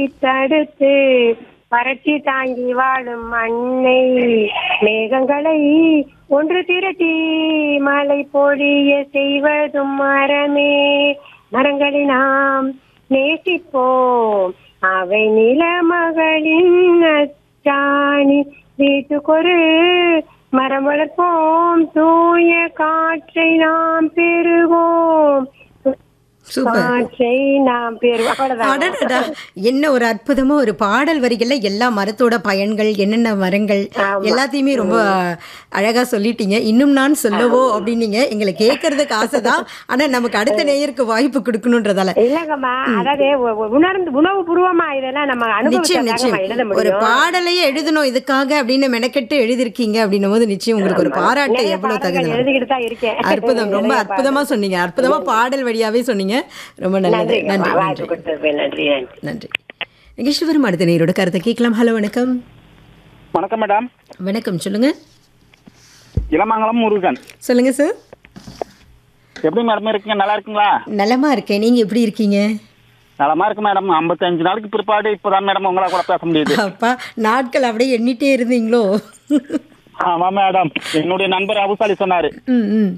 தடுத்து வறட்சி தாங்கி வாழும் மண்ணை மேகங்களை ஒன்று திரட்டி மழை பொழிய செய்வதும் மரமே மரங்களை நாம் நேசிப்போம் அவை நிலமகளின் அச்சாணி வீட்டுக்கொரு மரம் வளர்ப்போம் தூய காற்றை நாம் பெறுவோம் சூப்பர் காற்றை நாம் பெறுவோம் அவ்வளவுதான் அடடடா என்ன ஒரு அற்புதமா ஒரு பாடல் வரிகள்ல எல்லா மரத்தோட பயன்கள் என்னென்ன மரங்கள் ஆமா. எல்லாத்தையுமே ரொம்ப அழகா சொல்லிட்டீங்க இன்னும் நான் சொல்லவோ அப்படின்னீங்க எங்களை கேட்கறதுக்கு ஆசைதான் ஆனா நமக்கு அடுத்த நேயருக்கு வாய்ப்பு கொடுக்கணுன்றதால இல்லங்கம்மா அதாவது உ- உ- உணர்ந்து உணவு பூர்வமா இதெல்லாம் நம்ம நிச்சயம் அனுபவம் எழுத நிச்சயம் ஒரு முடியும் பாடலையே எழுதணும் இதுக்காக அப்படின்னு மெனக்கெட்டு எழுதிருக்கீங்க அப்படின்னும் போது நிச்சயம் உங்களுக்கு ஒரு பாராட்டு நிறைய எவ்வளவு பாடல்கள் தகுதி எழுதிக்கிட்டு தான் இருக்கேன் அற்புதம் ரொம்ப நிறைய அற்புதமா சொன்னீங்க அற்புதமா பாடல் வழியாவே சொன்னீங்க ரொம்ப நல்லது நன்றிங்கம்மா நன்றி வாய்ப்பு நன்றி கொடுத்ததுக்கு நன்றி நன்றி நன்றி நிகழ்ச்சிவரும் அடுத்த நேரோட கருத்தை கேட்கலாம் ஹலோ வணக்கம் வணக்கம் மேடம் வணக்கம் சொல்லுங்க இளமங்கலம் முருகன் சொல்லுங்க சார் எப்படி மேடம் இருக்கீங்க நல்லா இருக்கீங்களா நலமா இருக்கேன் நீங்க எப்படி இருக்கீங்க நலமா இருக்கு மேடம் ஐம்பத்தஞ்சு நாளைக்கு பிற்பாடு இப்பதான் மேடம் உங்களா கூட பேச முடியுது அப்பா நாட்கள் அப்படியே எண்ணிட்டே இருந்தீங்களோ ஆமா மேடம் என்னுடைய நண்பர் அபுசாலி சொன்னாரு ம் ம்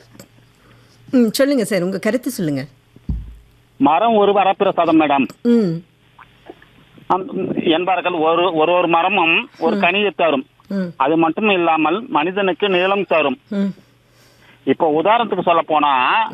ம் சொல்லுங்க சார் உங்க கருத்து சொல்லுங்க மரம் ஒரு வரப்பிரசாதம் மேடம் ம் அந்த- என்பார்கள் ஒரு ஒரு ஒரு மரமும் ஒரு கனியை தரும் ம் அது மட்டும் இல்லாமல் மனிதனுக்கு நீளம் தரும் ம் இப்போ உதாரணத்துக்கு சொல்ல போனா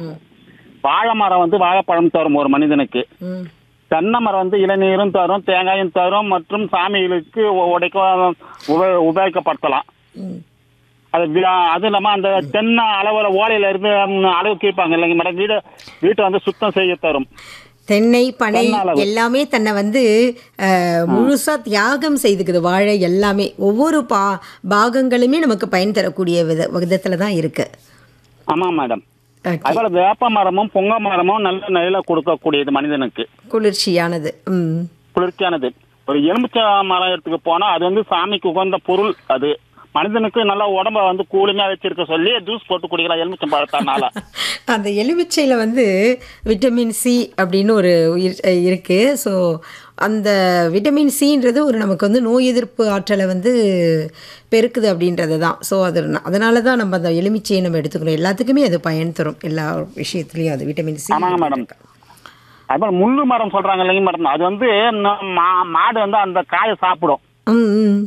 வாழை மரம் வந்து வாழைப்பழம் தரும் ஒரு மனிதனுக்கு ம் தென்னை மரம் வந்து இளநீரும் தரும் தேங்காயும் தரும் மற்றும் சாமிகளுக்கு உ- உடைக்க உப- உபயோகப்படுத்தலாம் ம் அது வி- அது இல்லாம அந்த தென்னை அளவுல ஓலையில இருந்து ம், அளவு கேட்பாங்க இல்லைங்க மேடம் வீடு வீட்டை வந்து சுத்தம் செய்ய தரும் தென்னை பனை தென்னை அளவு. எல்லாமே தன்னை வந்து அஹ், முழுசா தியாகம் செய்துக்குது வாழை எல்லாமே ஒவ்வொரு பா பாகங்களுமே நமக்கு பயன் தரக்கூடிய வித விதத்துல தான் இருக்கு ஆமா மேடம் Okay. அதுபோல வேப்ப மரமும் பொங்க மரமும் நல்ல நிலையில கொடுக்கக்கூடியது மனிதனுக்கு குளிர்ச்சியானது ம் குளிர்ச்சியானது ஒரு எலுமிச்சை மரம் எடுத்துக்கு போனா அது வந்து சாமிக்கு உகந்த பொருள் அது மனிதனுக்கு நல்லா உடம்ப வந்து கூலிமையா வச்சிருக்க சொல்லி ஜூஸ் போட்டு குடிக்கலாம் எலுமிச்சம் பழத்தானால அந்த எலுமிச்சையில வந்து விட்டமின் சி அப்படின்னு ஒரு உயிர் அஹ், இருக்கு ஸோ அந்த விட்டமின் சின்றது ஒரு நமக்கு வந்து நோய் எதிர்ப்பு ஆற்றலை வந்து பெருக்குது அப்படின்றது தான் ஸோ அது அதனால தான் நம்ம அந்த எலுமிச்சையை நம்ம எடுத்துக்கணும் எல்லாத்துக்குமே அது பயன் தரும் எல்லா விஷயத்துலையும் அது விட்டமின் சி ஆமாங்க மேடம் அதுபோல முள்ளு மரம் சொல்றாங்க இல்லைங்க மேடம் அது வந்து ந- மா- மாடு வந்து அந்த காயை சாப்பிடும் ம் ம்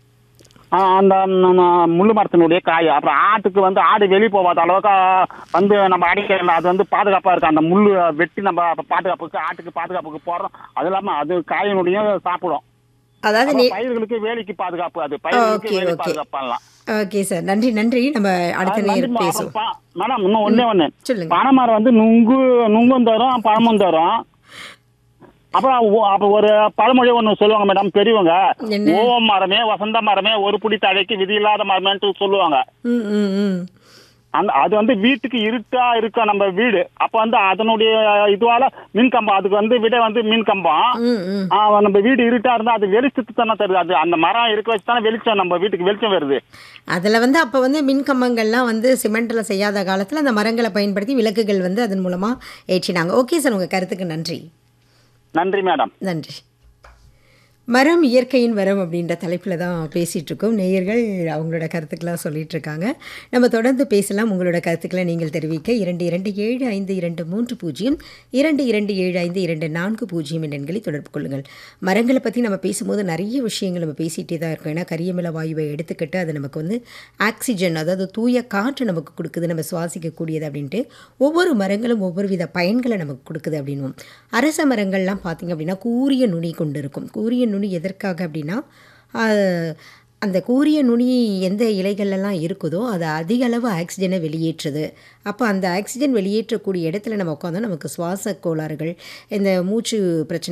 ஆஹ் அந்த நம்ம முள்ளு மரத்தினுடைய காய் அப்புறம் ஆட்டுக்கு வந்து ஆடு வெளியே போகாத அளவுக்கு வந்து நம்ம அடிக்க அது வந்து பாதுகாப்பா இருக்கு அந்த முள்ளு வெட்டி நம்ம பாதுகாப்புக்கு ஆட்டுக்கு பாதுகாப்புக்கு போடுறோம் அது இல்லாம அது காயினுடைய சாப்பிடும் அதாவது அப்புறம் நே பயிர்களுக்கு வேலிக்கு பாதுகாப்பு அது பயிர்களுக்கு Okay, வேலி okay. பாதுகாப்பு பண்ணலாம் ஓகே சார் நன்றி நன்றி நம்ம அடுத்த நேரம் பேசுவோம் மேடம் இன்னும் ஒண்ணே ஒண்ணு சொல்லுங்க. பனைமரம் வந்து நுங்கு நுங்கும் தரும் பழமும் தரும் அப்புறம் ஒ- அப்ப ஒரு பழமொழி ஒண்ணு சொல்லுவாங்க மேடம் பெரியவங்க என்ன? ஓ மரமே வசந்த மரமே ஒரு புடி தழைக்கு விதி இல்லாத மரமேன்ட்டு சொல்லுவாங்க ம் ம் ம் அந்த அது வந்து வீட்டுக்கு இருட்டா இருக்கும் நம்ம வீடு அப்ப வந்து அதனுடைய இதுவால மின் கம்பம் அதுக்கு வந்து விட வந்து மின் கம்பம் ம் ம் ஆ, நம்ம வீடு இருட்டா இருந்தா அது வெளிச்சத்து தானே தருது அது அந்த மரம் இருக்க வச்சு தானே வெளிச்சம் நம்ம வீட்டுக்கு வெளிச்சம் வருது அதில் வந்து அப்போ வந்து மின் கம்பங்கள்லாம் வந்து சிமெண்ட்டில் செய்யாத காலத்தில் அந்த மரங்களை பயன்படுத்தி விளக்குகள் வந்து அதன் மூலமாக ஏற்றினாங்க ஓகே சார் உங்கள் கருத்துக்கு நன்றி நன்றி மேடம் நன்றி மரம் இயற்கையின் வரம் அப்படின்ற தலைப்பில் தான் பேசிகிட்டு இருக்கோம் நேயர்கள் அவங்களோட கருத்துக்கெல்லாம் சொல்லிட்டு இருக்காங்க நம்ம தொடர்ந்து பேசலாம் உங்களோட கருத்துக்களை நீங்கள் தெரிவிக்க இரண்டு இரண்டு ஏழு ஐந்து இரண்டு மூன்று பூஜ்ஜியம் இரண்டு இரண்டு ஏழு ஐந்து இரண்டு நான்கு பூஜ்ஜியம் என்ற எண்களை தொடர்பு கொள்ளுங்கள் மரங்களை பற்றி நம்ம பேசும்போது நிறைய விஷயங்கள் நம்ம பேசிகிட்டே தான் இருக்கோம் ஏன்னா கரியமில வாயுவை எடுத்துக்கிட்டு அது நமக்கு வந்து ஆக்சிஜன் அதாவது தூய காற்று நமக்கு கொடுக்குது நம்ம சுவாசிக்கக்கூடியது அப்படின்ட்டு ஒவ்வொரு மரங்களும் ஒவ்வொரு வித பயன்களை நமக்கு கொடுக்குது அப்படின்னும் அரச மரங்கள்லாம் பார்த்திங்க அப்படின்னா கூரிய நுனி கொண்டு இருக்கும் கூரிய நுனி எதற்காக அப்படின்னா ஆஹ், அந்த கூரிய நுனி எந்த இலைகள்லாம் இருக்குதோ அது அதிக அளவு ஆக்சிஜனை வெளியேற்றுது அப்போ அந்த ஆக்சிஜன் வெளியேற்றக்கூடிய இடத்துல நம்ம உட்காந்தா நமக்கு சுவாச கோளாறுகள் இந்த மூச்சு பிரச்சனை